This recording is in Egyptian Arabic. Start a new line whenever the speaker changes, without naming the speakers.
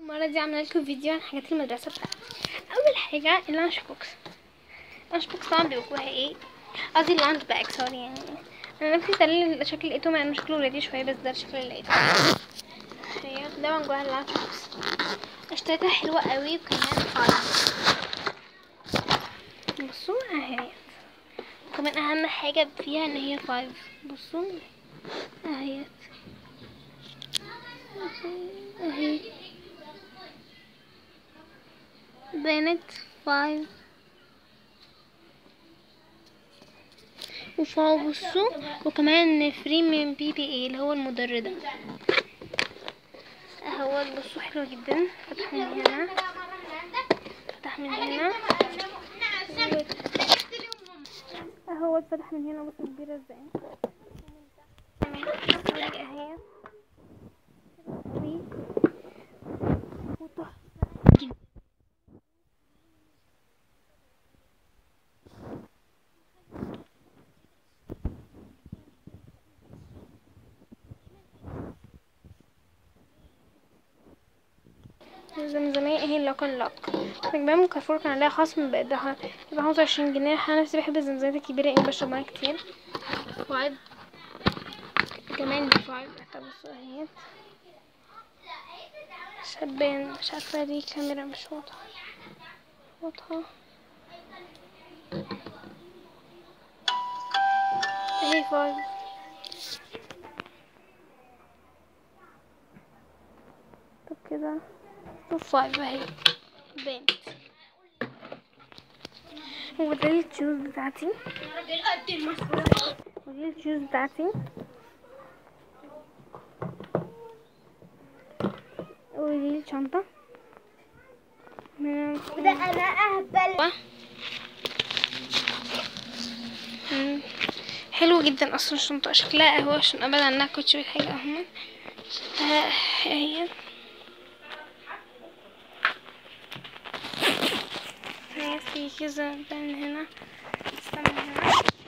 المرة دي عاملة لكم فيديو عن حاجات المدرسة بتاعتي أول حاجة اللانش بوكس اللانش بوكس طبعا بيبقى جواها ايه قصدي اللانش باك سوري يعني أنا نفسي ده اللي شكل لقيته مع إنه شكله ريدي شوية بس ده الشكل اللي لقيته هي ده من جواها اللانش بوكس اشتريتها حلوة قوي وكمان فايف بصوا اهي كمان أهم حاجة فيها إن هي فايف بصوا اهيت اهي بنت فايف وفوق بصوا وكمان فري من بي بي اي اللي هو المضر ده اهو بصوا حلو جدا فتح من هنا فتح من هنا اهو اتفتح من هنا بصوا كبيرة ازاي اهي اهي وتحفة جدا زمزمية اهي اللوك اللوك بجيبها من كارفور كان عليها خصم بقدها يبقى خمسة وعشرين جنيه انا نفسي بحب الزمزميات الكبيرة اني بشرب مياه كتير فايف كمان دي فايف بصوا اهيت مش هتبان مش عارفة دي كاميرا مش واضحة واضحة اهي فايف طب كده طب فايف اهي بنت ودي الشوز بتاعتي ودي الشوز بتاعتي ودي الشنطة
وده انا اهبل
مم. حلو جدا اصلا الشنطة شكلها اهو عشان ابعد عنها كنت شوية حاجة اهو ها- هي هي في كذا بان هنا استنى هنا